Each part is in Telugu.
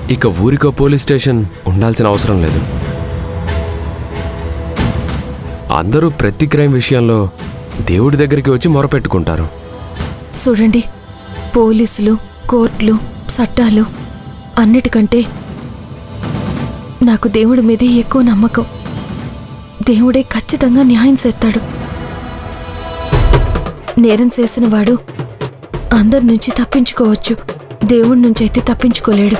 ఇక ఊరికో పోలీస్ స్టేషన్ ఉండాల్సిన అవసరం లేదు అందరూ ప్రతి క్రైమ్ విషయంలో దేవుడి దగ్గరికి వచ్చి మొరపెట్టుకుంటారు చూడండి పోలీసులు కోర్టులు చట్టాలు అన్నిటికంటే నాకు దేవుడి మీదే ఎక్కువ నమ్మకం దేవుడే ఖచ్చితంగా న్యాయం చేస్తాడు నేరం చేసిన వాడు అందరి నుంచి తప్పించుకోవచ్చు దేవుడి నుంచి అయితే తప్పించుకోలేడు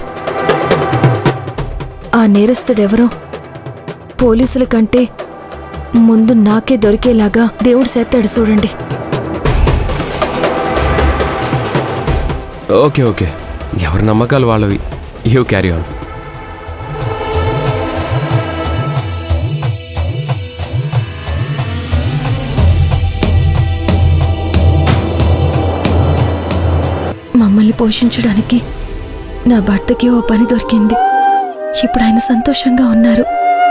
ఆ నేరస్తుడెవరో పోలీసుల కంటే ముందు నాకే దొరికేలాగా దేవుడు చేస్తాడు చూడండి ఓకే ఓకే ఎవరి నమ్మకాలు వాళ్ళవి యూ క్యారీ ఆన్ మమ్మల్ని పోషించడానికి నా భర్తకి ఓ పని దొరికింది ఇప్పుడు ఆయన సంతోషంగా ఉన్నారు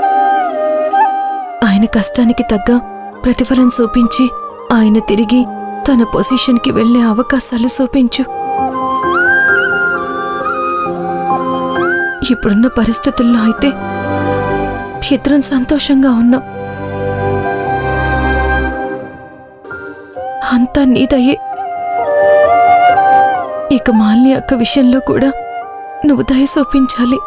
ఆయన కష్టానికి తగ్గ ప్రతిఫలం చూపించి ఆయన తిరిగి తన పొజిషన్కి వెళ్ళే అవకాశాలు చూపించు ఇప్పుడున్న పరిస్థితుల్లో అయితే ఇద్దరం సంతోషంగా ఉన్నాం అంతా నీదయ్యే ఇక మాలిని అక్క విషయంలో కూడా నువ్వు దయ చూపించాలి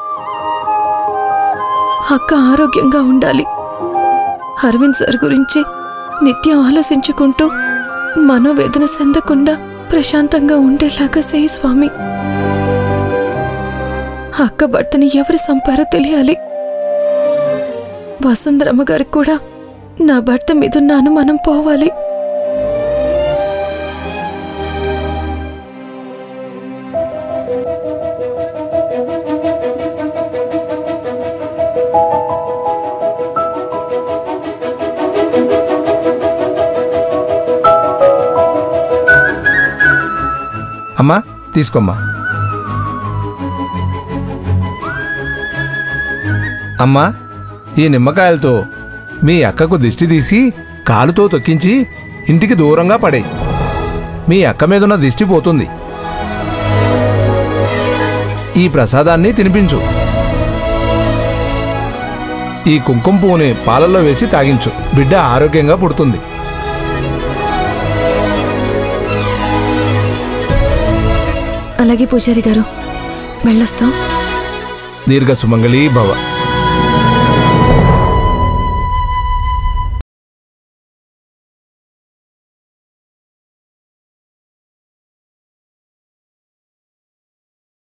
అక్క ఆరోగ్యంగా ఉండాలి అరవింద్ సార్ గురించి నిత్యం ఆలోచించుకుంటూ మనోవేదన చెందకుండా ప్రశాంతంగా ఉండేలాగా చేయి స్వామి అక్క భర్తని ఎవరు సంపారో తెలియాలి వసుంధరమ్మ గారికి కూడా నా భర్త మీదున్న అనుమానం పోవాలి అమ్మా తీసుకోమ్మా అమ్మా ఈ నిమ్మకాయలతో మీ అక్కకు దిష్టి తీసి కాలుతో తొక్కించి ఇంటికి దూరంగా పడేయి మీ అక్క మీదున్న దిష్టి పోతుంది ఈ ప్రసాదాన్ని తినిపించు ఈ కుంకుమ పువ్వుని పాలల్లో వేసి తాగించు బిడ్డ ఆరోగ్యంగా పుడుతుంది అలాగే పూజారి గారు వెళ్ళొస్తాం దీర్ఘ సుమంగళీ భవ